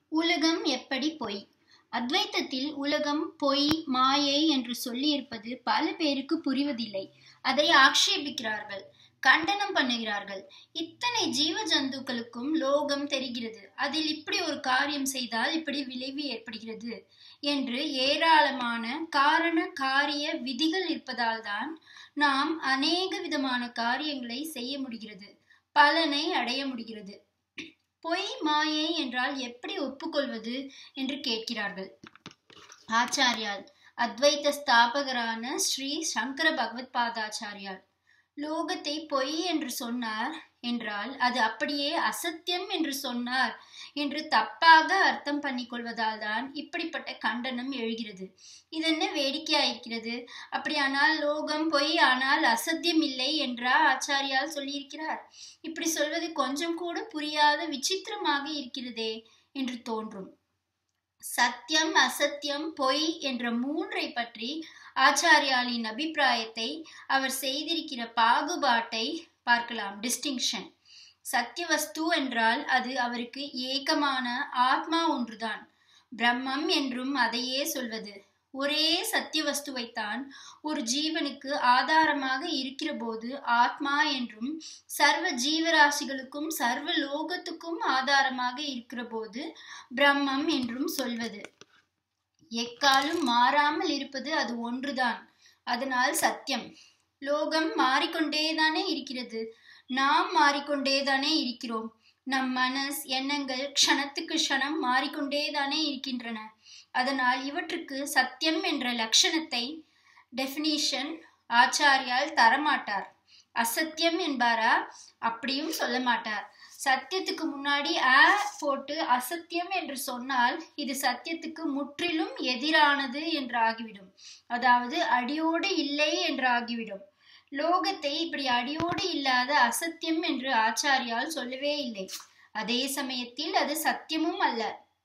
உலகம் எப்படி பொய் அத்வைத்தத்தில் உலகம் பொய் மாயை என்று சொல்லியிருப்பது பல பேருக்கு புரிவதில்லை அதை ஆக்ஷேபிக்கிறார்கள் கண்டனம் பண்ணுகிறார்கள் இத்தனை ஜீவ ஜந்துக்களுக்கும் லோகம் தெரிகிறது அதில் இப்படி ஒரு காரியம் செய்தால் இப்படி விளைவு ஏற்படுகிறது என்று ஏராளமான காரண காரிய விதிகள் இருப்பதால் தான் நாம் அநேக விதமான காரியங்களை செய்ய முடிகிறது பலனை அடைய முடிகிறது பொய் மாயை என்றால் எப்படி ஒப்புக்கொள்வது என்று கேட்கிறார்கள் ஆச்சாரியால் அத்வைத்த ஸ்தாபகரான ஸ்ரீ சங்கர பகவத் பாதாச்சாரியால் லோகத்தை பொய் என்று சொன்னார் என்றால் அது அப்படியே அசத்தியம் என்று சொன்னார் என்று தப்பாக அர்த்தம் பண்ணிக்கொள்வதால் தான் இப்படிப்பட்ட கண்டனம் எழுகிறது இது என்ன வேடிக்கையா இருக்கிறது அப்படியானால் லோகம் பொய் ஆனால் அசத்தியம் இல்லை என்றா ஆச்சாரியால் சொல்லியிருக்கிறார் இப்படி சொல்வது கொஞ்சம் கூட புரியாத விசித்திரமாக இருக்கிறதே என்று தோன்றும் சத்தியம் அசத்தியம் பொய் என்ற மூன்றை பற்றி ஆச்சாரியாலின் அபிப்பிராயத்தை அவர் செய்திருக்கிற பாகுபாட்டை பார்க்கலாம் டிஸ்டிங்ஷன் சத்தியவஸ்து என்றால் அது அவருக்கு ஏகமான ஆத்மா ஒன்றுதான் பிரம்மம் என்றும் அதையே சொல்வது ஒரே சத்தியவஸ்துவைத்தான் ஒரு ஜீவனுக்கு ஆதாரமாக இருக்கிற போது ஆத்மா என்றும் சர்வ ஜீவராசிகளுக்கும் சர்வ லோகத்துக்கும் ஆதாரமாக இருக்கிற போது பிரம்மம் என்றும் சொல்வது எக்காலும் மாறாமல் இருப்பது அது ஒன்றுதான் அதனால் சத்தியம் லோகம் மாறிக்கொண்டேதானே இருக்கிறது நாம் மாறிக்கொண்டேதானே இருக்கிறோம் நம் மனஸ் எண்ணங்கள் க்ஷணத்துக்கு க்ஷணம் மாறிக்கொண்டேதானே இருக்கின்றன அதனால் இவற்றுக்கு சத்தியம் என்ற லட்சணத்தை டெஃபினிஷன் ஆச்சாரியால் தரமாட்டார் அசத்தியம் என்பாரா அப்படியும் சொல்ல மாட்டார் சத்தியத்துக்கு முன்னாடி அ போட்டு அசத்தியம் என்று சொன்னால் இது சத்தியத்துக்கு முற்றிலும் எதிரானது என்று ஆகிவிடும் அதாவது அடியோடு இல்லை என்று ஆகிவிடும் லோகத்தை இப்படி அடியோடு இல்லாத அசத்தியம் என்று ஆச்சாரியால் சொல்லவே இல்லை அதே சமயத்தில் அது சத்தியமும் அல்ல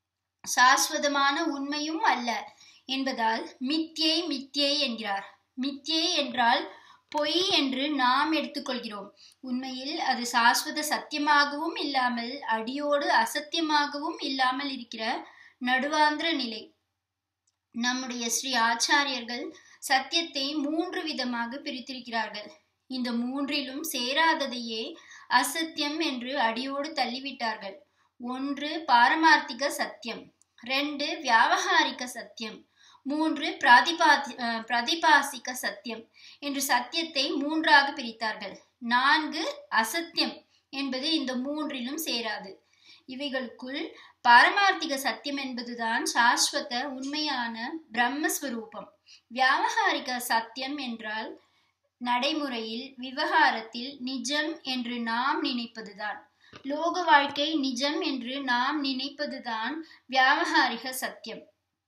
சாஸ்வதமான உண்மையும் அல்ல என்பதால் மித்யை மித்யை என்கிறார் மித்யை என்றால் பொய் என்று நாம் எடுத்துக்கொள்கிறோம் உண்மையில் அது சாஸ்வத சத்தியமாகவும் இல்லாமல் அடியோடு அசத்தியமாகவும் இல்லாமல் இருக்கிற நடுவாந்திர நிலை நம்முடைய ஸ்ரீ ஆச்சாரியர்கள் சத்தியத்தை மூன்று விதமாக பிரித்திருக்கிறார்கள் இந்த மூன்றிலும் சேராததையே அசத்தியம் என்று அடியோடு தள்ளிவிட்டார்கள் ஒன்று பாரமார்த்திக சத்தியம் ரெண்டு வியாபகாரிக சத்தியம் மூன்று பிரதிபாதி பிரதிபாசிக்க சத்தியம் என்று சத்தியத்தை மூன்றாக பிரித்தார்கள் நான்கு அசத்தியம் என்பது இந்த மூன்றிலும் சேராது இவைகளுக்குள் பாரமார்த்திக சத்தியம் என்பதுதான் சாஸ்வத உண்மையான பிரம்மஸ்வரூபம் வியாபகாரிக சத்தியம் என்றால் நடைமுறையில் விவகாரத்தில் நிஜம் என்று நாம் நினைப்பதுதான் லோக வாழ்க்கை நிஜம் என்று நாம் நினைப்பதுதான் வியாபகாரிக சத்தியம்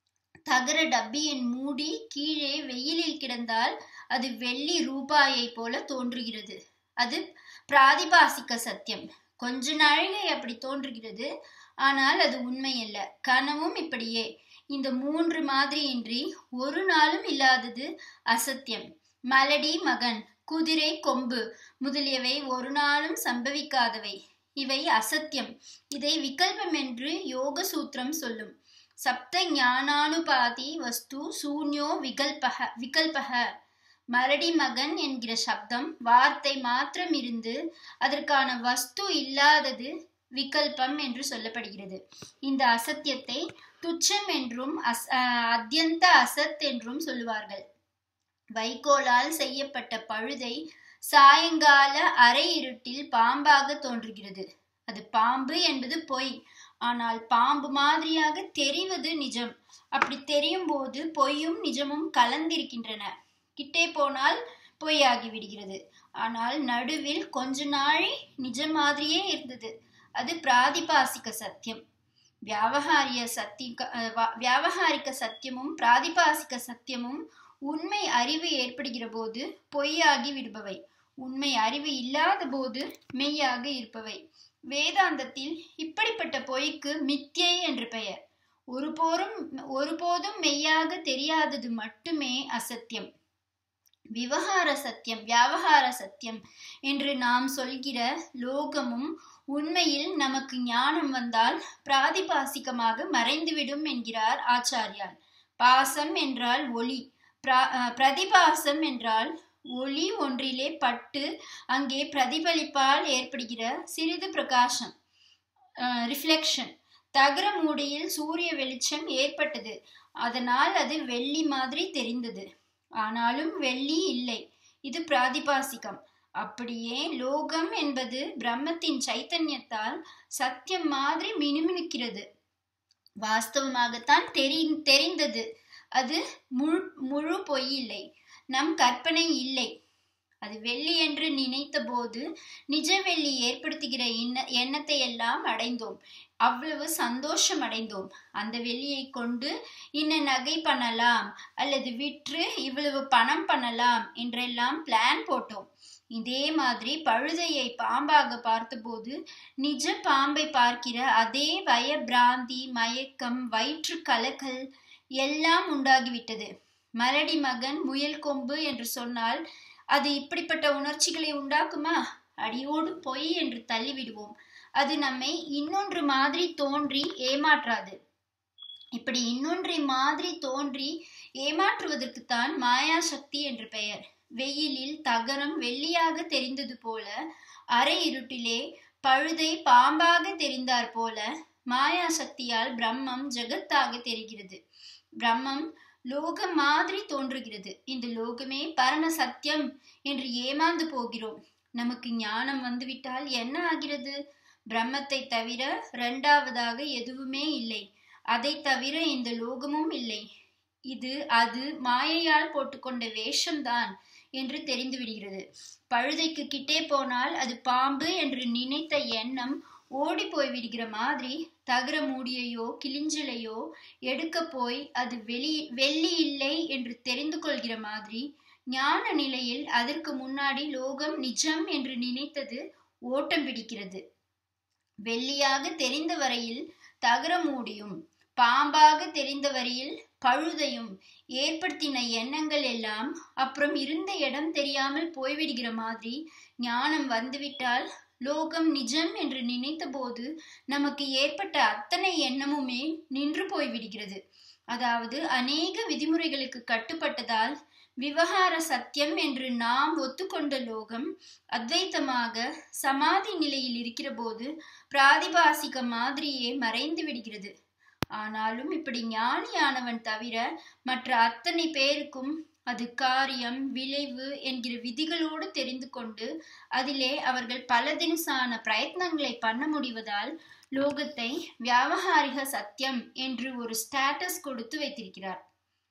தகர டப்பியின் மூடி கீழே வெயிலில் கிடந்தால் அது வெள்ளி ரூபாயை போல தோன்றுகிறது அது பிராதிபாசிக்க சத்தியம் கொஞ்ச நாழிகை அப்படி தோன்றுகிறது ஆனால் அது உண்மையல்ல கனவும் இப்படியே இந்த மூன்று மாதிரியின்றி ஒரு நாளும் இல்லாதது அசத்தியம் மலடி மகன் குதிரை கொம்பு முதலியவை ஒரு நாளும் சம்பவிக்காதவை இவை அசத்தியம் இதை விகல்பம் என்று யோக சூத்திரம் சொல்லும் சப்த ஞானானுபாதி வஸ்து சூன்யோ விகல்பக விகல்பக மரடி மகன் என்கிற சப்தம் வார்த்தை மாத்திரம் இருந்து அதற்கான வஸ்து இல்லாதது விகல்பம் என்று சொல்லப்படுகிறது இந்த அசத்தியத்தை துச்சம் என்றும் அஸ் அத்தியந்த அசத் என்றும் சொல்லுவார்கள் வைக்கோலால் செய்யப்பட்ட பழுதை சாயங்கால அரை இருட்டில் பாம்பாக தோன்றுகிறது அது பாம்பு என்பது பொய் ஆனால் பாம்பு மாதிரியாக தெரிவது நிஜம் அப்படி தெரியும் போது பொய்யும் நிஜமும் கலந்திருக்கின்றன கிட்டே போனால் பொய்யாகி விடுகிறது ஆனால் நடுவில் கொஞ்ச நாழி நிஜம் மாதிரியே இருந்தது அது பிராதிபாசிக சத்தியம் வியாபகாரிய சத்தி வியாபகாரிக சத்தியமும் பிராதிபாசிக சத்தியமும் உண்மை அறிவு ஏற்படுகிற போது பொய்யாகி விடுபவை உண்மை அறிவு இல்லாத போது மெய்யாக இருப்பவை வேதாந்தத்தில் இப்படிப்பட்ட பொய்க்கு மித்தியை என்று பெயர் ஒருபோரும் ஒருபோதும் மெய்யாக தெரியாதது மட்டுமே அசத்தியம் விவகார சத்தியம் வியாபகார சத்தியம் என்று நாம் சொல்கிற லோகமும் உண்மையில் நமக்கு ஞானம் வந்தால் பிராதிபாசிகமாக மறைந்துவிடும் என்கிறார் ஆச்சாரியார் பாசம் என்றால் ஒளி பிரதிபாசம் என்றால் ஒளி ஒன்றிலே பட்டு அங்கே பிரதிபலிப்பால் ஏற்படுகிற சிறிது பிரகாசம் ரிஃப்ளெக்ஷன் தகர மூடியில் சூரிய வெளிச்சம் ஏற்பட்டது அதனால் அது வெள்ளி மாதிரி தெரிந்தது ஆனாலும் வெள்ளி இல்லை இது பிராதிபாசிகம் அப்படியே லோகம் என்பது பிரம்மத்தின் சைத்தன்யத்தால் சத்தியம் மாதிரி மினுமினுக்கிறது வாஸ்தவமாகத்தான் தெரி தெரிந்தது அது முழு முழு பொய் இல்லை நம் கற்பனை இல்லை அது வெள்ளி என்று நினைத்த போது நிஜ வெள்ளி ஏற்படுத்துகிற எண்ண எண்ணத்தை எல்லாம் அடைந்தோம் அவ்வளவு சந்தோஷம் அடைந்தோம் அந்த வெள்ளியை கொண்டு இன்ன நகை பண்ணலாம் அல்லது விற்று இவ்வளவு பணம் பண்ணலாம் என்றெல்லாம் பிளான் போட்டோம் இதே மாதிரி பழுதையை பாம்பாக பார்த்தபோது நிஜ பாம்பை பார்க்கிற அதே வய பிராந்தி மயக்கம் வயிற்று கலக்கல் எல்லாம் உண்டாகிவிட்டது மலடி மகன் முயல் கொம்பு என்று சொன்னால் அது இப்படிப்பட்ட உணர்ச்சிகளை உண்டாக்குமா அடியோடு பொய் என்று தள்ளிவிடுவோம் அது நம்மை இன்னொன்று மாதிரி தோன்றி ஏமாற்றாது இப்படி இன்னொன்றை மாதிரி தோன்றி ஏமாற்றுவதற்குத்தான் மாயா சக்தி என்று பெயர் வெயிலில் தகரம் வெள்ளியாக தெரிந்தது போல அரை இருட்டிலே பழுதை பாம்பாக தெரிந்தார் போல மாயா சக்தியால் பிரம்மம் ஜெகத்தாக தெரிகிறது பிரம்மம் லோகம் மாதிரி தோன்றுகிறது இந்த லோகமே பரம சத்தியம் என்று ஏமாந்து போகிறோம் நமக்கு ஞானம் வந்துவிட்டால் என்ன ஆகிறது பிரம்மத்தை தவிர இரண்டாவதாக எதுவுமே இல்லை அதை தவிர இந்த லோகமும் இல்லை இது அது மாயையால் போட்டுக்கொண்ட வேஷம்தான் என்று தெரிந்து விடுகிறது பழுதைக்கு கிட்டே போனால் அது பாம்பு என்று நினைத்த எண்ணம் ஓடி போய் விடுகிற மாதிரி தகர மூடியையோ கிளிஞ்சலையோ எடுக்க போய் அது வெளி வெள்ளி இல்லை என்று தெரிந்து கொள்கிற மாதிரி ஞான நிலையில் அதற்கு முன்னாடி லோகம் நிஜம் என்று நினைத்தது ஓட்டம் பிடிக்கிறது வெள்ளியாக தெரிந்த வரையில் தகர மூடியும் பாம்பாக தெரிந்த வரையில் பழுதையும் ஏற்படுத்தின எண்ணங்கள் எல்லாம் அப்புறம் இருந்த இடம் தெரியாமல் போய்விடுகிற மாதிரி ஞானம் வந்துவிட்டால் லோகம் நிஜம் என்று நினைத்த போது நமக்கு ஏற்பட்ட அத்தனை எண்ணமுமே நின்று போய்விடுகிறது அதாவது அநேக விதிமுறைகளுக்கு கட்டுப்பட்டதால் விவகார சத்தியம் என்று நாம் ஒத்துக்கொண்ட லோகம் அத்வைத்தமாக சமாதி நிலையில் இருக்கிற போது பிராதிபாசிக மாதிரியே மறைந்து விடுகிறது ஆனாலும் இப்படி ஞானியானவன் தவிர மற்ற அத்தனை பேருக்கும் அது காரியம் விளைவு என்கிற விதிகளோடு தெரிந்து கொண்டு அதிலே அவர்கள் பல தினசான பிரயத்னங்களை பண்ண முடிவதால் லோகத்தை வியாபகாரிக சத்தியம் என்று ஒரு ஸ்டேட்டஸ் கொடுத்து வைத்திருக்கிறார்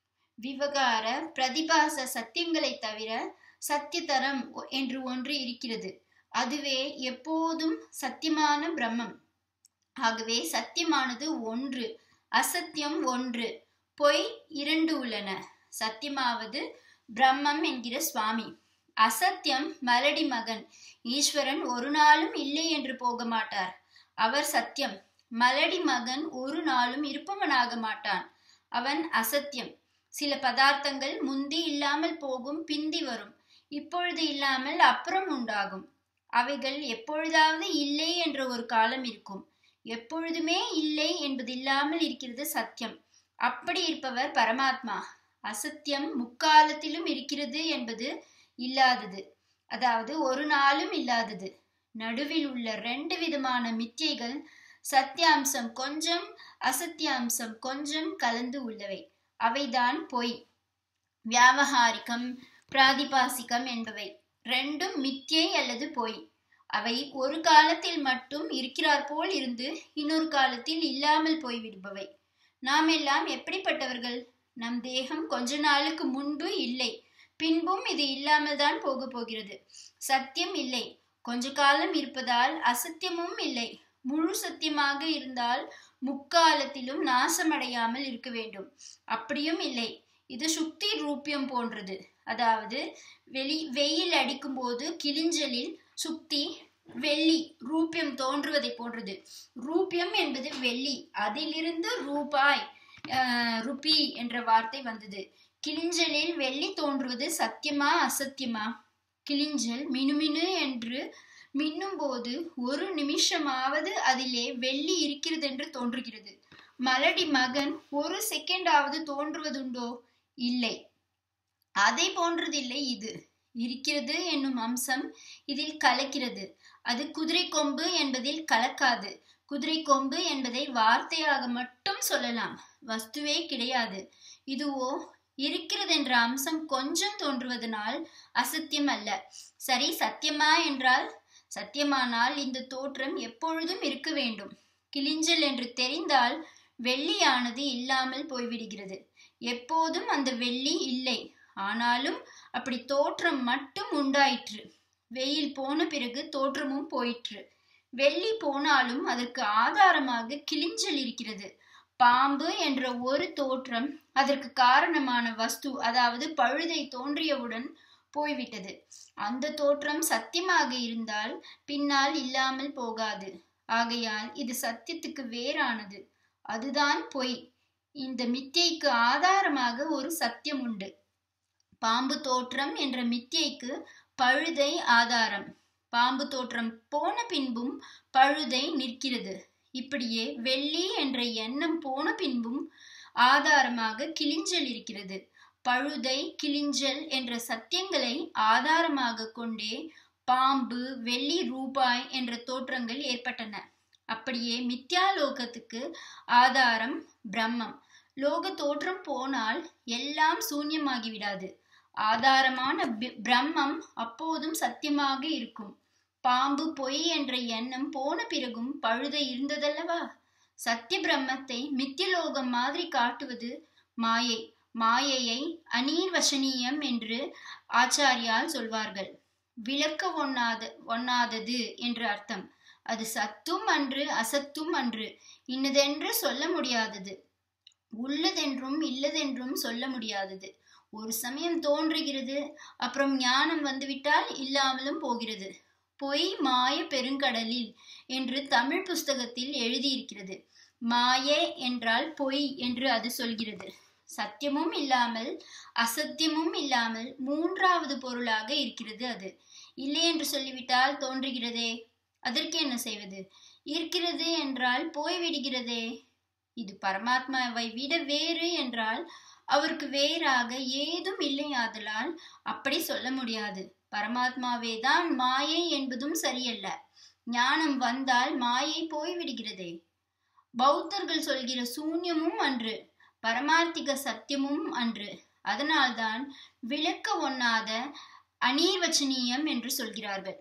விவகார பிரதிபாச சத்தியங்களை தவிர சத்தியதரம் என்று ஒன்று இருக்கிறது அதுவே எப்போதும் சத்தியமான பிரம்மம் ஆகவே சத்தியமானது ஒன்று அசத்தியம் ஒன்று பொய் இரண்டு உள்ளன சத்தியமாவது பிரம்மம் என்கிற சுவாமி அசத்தியம் மலடி மகன் ஈஸ்வரன் ஒரு நாளும் இல்லை என்று போக மாட்டார் அவர் சத்தியம் மலடி மகன் ஒரு நாளும் இருப்பவனாக மாட்டான் அவன் அசத்தியம் சில பதார்த்தங்கள் முந்தி இல்லாமல் போகும் பிந்தி வரும் இப்பொழுது இல்லாமல் அப்புறம் உண்டாகும் அவைகள் எப்பொழுதாவது இல்லை என்ற ஒரு காலம் இருக்கும் எப்பொழுதுமே இல்லை என்பது இல்லாமல் இருக்கிறது சத்தியம் அப்படி இருப்பவர் பரமாத்மா அசத்தியம் முக்காலத்திலும் இருக்கிறது என்பது இல்லாதது அதாவது ஒரு நாளும் இல்லாதது நடுவில் உள்ள ரெண்டு விதமான மித்தியைகள் சத்தியாம்சம் கொஞ்சம் அசத்தியாம்சம் கொஞ்சம் கலந்து உள்ளவை அவைதான் பொய் வியாவகாரிகம் பிராதிபாசிகம் என்பவை ரெண்டும் மித்தியை அல்லது பொய் அவை ஒரு காலத்தில் மட்டும் இருக்கிறார் போல் இருந்து இன்னொரு காலத்தில் இல்லாமல் போய்விடுபவை நாம் எல்லாம் எப்படிப்பட்டவர்கள் நம் தேகம் கொஞ்ச நாளுக்கு முன்பு இல்லை பின்பும் இது இல்லாமல் தான் போக போகிறது சத்தியம் இல்லை கொஞ்ச காலம் இருப்பதால் அசத்தியமும் இல்லை முழு சத்தியமாக இருந்தால் முக்காலத்திலும் நாசமடையாமல் இருக்க வேண்டும் அப்படியும் இல்லை இது சுக்தி ரூபியம் போன்றது அதாவது வெளி வெயில் அடிக்கும் போது கிளிஞ்சலில் சுக்தி வெள்ளி ரூபியம் தோன்றுவதை போன்றது ரூபியம் என்பது வெள்ளி அதிலிருந்து ரூபாய் ருபி என்ற வார்த்தை வந்தது கிளிஞ்சலில் வெள்ளி தோன்றுவது சத்தியமா அசத்தியமா கிளிஞ்சல் மினுமினு என்று மின்னும் போது ஒரு நிமிஷமாவது அதிலே வெள்ளி இருக்கிறது என்று தோன்றுகிறது மலடி மகன் ஒரு செகண்டாவது தோன்றுவதுண்டோ இல்லை அதை போன்றதில்லை இது இருக்கிறது என்னும் அம்சம் இதில் கலக்கிறது அது குதிரை கொம்பு என்பதில் கலக்காது குதிரை கொம்பு என்பதை வார்த்தையாக மட்டும் சொல்லலாம் வஸ்துவே கிடையாது இதுவோ இருக்கிறது என்ற அம்சம் கொஞ்சம் தோன்றுவதனால் அசத்தியம் அல்ல சரி சத்தியமா என்றால் சத்தியமானால் இந்த தோற்றம் எப்பொழுதும் இருக்க வேண்டும் கிளிஞ்சல் என்று தெரிந்தால் வெள்ளியானது இல்லாமல் போய்விடுகிறது எப்போதும் அந்த வெள்ளி இல்லை ஆனாலும் அப்படி தோற்றம் மட்டும் உண்டாயிற்று வெயில் போன பிறகு தோற்றமும் போயிற்று வெள்ளி போனாலும் அதற்கு ஆதாரமாக கிளிஞ்சல் இருக்கிறது பாம்பு என்ற ஒரு தோற்றம் அதற்கு காரணமான வஸ்து அதாவது பழுதை தோன்றியவுடன் போய்விட்டது அந்த தோற்றம் சத்தியமாக இருந்தால் பின்னால் இல்லாமல் போகாது ஆகையால் இது சத்தியத்துக்கு வேறானது அதுதான் பொய் இந்த மித்தியைக்கு ஆதாரமாக ஒரு சத்தியம் உண்டு பாம்பு தோற்றம் என்ற மித்தியைக்கு பழுதை ஆதாரம் பாம்பு தோற்றம் போன பின்பும் பழுதை நிற்கிறது இப்படியே வெள்ளி என்ற எண்ணம் போன பின்பும் ஆதாரமாக கிளிஞ்சல் இருக்கிறது பழுதை கிளிஞ்சல் என்ற சத்தியங்களை ஆதாரமாக கொண்டே பாம்பு வெள்ளி ரூபாய் என்ற தோற்றங்கள் ஏற்பட்டன அப்படியே மித்யாலோகத்துக்கு ஆதாரம் பிரம்மம் லோக தோற்றம் போனால் எல்லாம் சூன்யமாகிவிடாது ஆதாரமான பிரம்மம் அப்போதும் சத்தியமாக இருக்கும் பாம்பு பொய் என்ற எண்ணம் போன பிறகும் பழுதை இருந்ததல்லவா சத்திய பிரம்மத்தை மித்தியலோகம் மாதிரி காட்டுவது மாயை மாயையை அநீர்வசனீயம் என்று ஆச்சாரியால் சொல்வார்கள் விளக்க ஒண்ணாத ஒண்ணாதது என்று அர்த்தம் அது சத்தும் அன்று அசத்தும் அன்று இன்னதென்று சொல்ல முடியாதது உள்ளதென்றும் இல்லதென்றும் சொல்ல முடியாதது ஒரு சமயம் தோன்றுகிறது அப்புறம் ஞானம் வந்துவிட்டால் இல்லாமலும் போகிறது பொய் மாய பெருங்கடலில் என்று தமிழ் புஸ்தகத்தில் எழுதியிருக்கிறது மாயே என்றால் பொய் என்று அது சொல்கிறது சத்தியமும் இல்லாமல் அசத்தியமும் இல்லாமல் மூன்றாவது பொருளாக இருக்கிறது அது இல்லை என்று சொல்லிவிட்டால் தோன்றுகிறதே அதற்கு என்ன செய்வது இருக்கிறது என்றால் போய்விடுகிறதே இது பரமாத்மாவை விட வேறு என்றால் அவருக்கு வேறாக ஏதும் இல்லை ஆதலால் அப்படி சொல்ல முடியாது பரமாத்மாவே தான் மாயை என்பதும் சரியல்ல ஞானம் வந்தால் மாயை போய்விடுகிறதே பௌத்தர்கள் சொல்கிற சூன்யமும் அன்று பரமார்த்திக சத்தியமும் அன்று அதனால்தான் விளக்க ஒண்ணாத அநீர்வச்சனீயம் என்று சொல்கிறார்கள்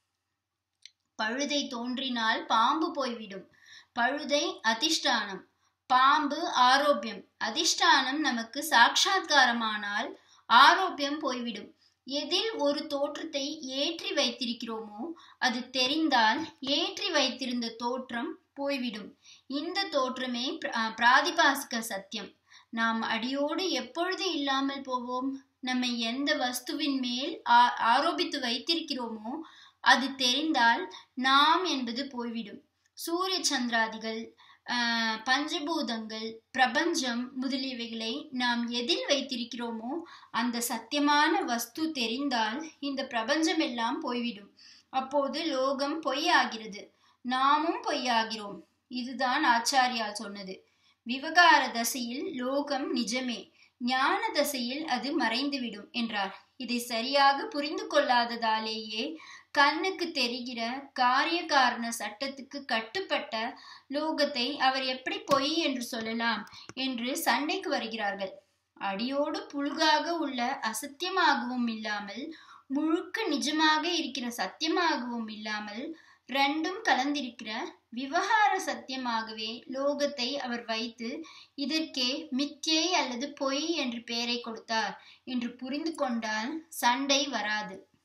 பழுதை தோன்றினால் பாம்பு போய்விடும் பழுதை அதிஷ்டானம் பாம்பு ஆரோக்கியம் அதிஷ்டானம் நமக்கு சாட்சாத்காரமானால் ஆரோக்கியம் போய்விடும் எதில் ஒரு தோற்றத்தை ஏற்றி வைத்திருக்கிறோமோ அது தெரிந்தால் ஏற்றி வைத்திருந்த தோற்றம் போய்விடும் இந்த தோற்றமே பிராதிபாசிக சத்தியம் நாம் அடியோடு எப்பொழுது இல்லாமல் போவோம் நம்மை எந்த வஸ்துவின் மேல் ஆரோபித்து வைத்திருக்கிறோமோ அது தெரிந்தால் நாம் என்பது போய்விடும் சூரிய சந்திராதிகள் பஞ்சபூதங்கள் பிரபஞ்சம் முதலியவைகளை நாம் எதில் வைத்திருக்கிறோமோ அந்த சத்தியமான வஸ்து தெரிந்தால் இந்த பிரபஞ்சம் எல்லாம் போய்விடும் அப்போது லோகம் பொய்யாகிறது நாமும் பொய்யாகிறோம் இதுதான் ஆச்சாரியால் சொன்னது விவகார தசையில் லோகம் நிஜமே ஞான தசையில் அது மறைந்துவிடும் என்றார் இதை சரியாக புரிந்து கொள்ளாததாலேயே கண்ணுக்கு தெரிகிற காரிய காரண சட்டத்துக்கு கட்டுப்பட்ட லோகத்தை அவர் எப்படி பொய் என்று சொல்லலாம் என்று சண்டைக்கு வருகிறார்கள் அடியோடு புழுகாக உள்ள அசத்தியமாகவும் இல்லாமல் முழுக்க நிஜமாக இருக்கிற சத்தியமாகவும் இல்லாமல் ரெண்டும் கலந்திருக்கிற விவகார சத்தியமாகவே லோகத்தை அவர் வைத்து இதற்கே மித்தியை அல்லது பொய் என்று பெயரை கொடுத்தார் என்று புரிந்து கொண்டால் சண்டை வராது